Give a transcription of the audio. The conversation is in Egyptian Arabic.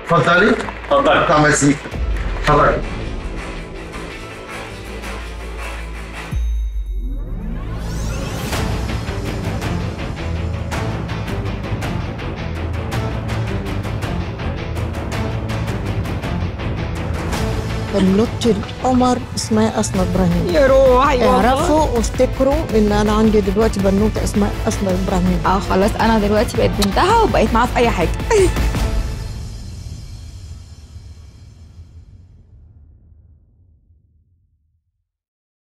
اتفضلي اتفضل بتاع مزيكا اتفضلي بنوتة القمر اسمها أسماء إبراهيم يا روحي والله. اعرفوا وافتكروا إن أنا عندي دلوقتي بنوتة اسمها أسماء إبراهيم اه خلاص انا دلوقتي بقيت بنتها وبقيت معاها في اي حاجه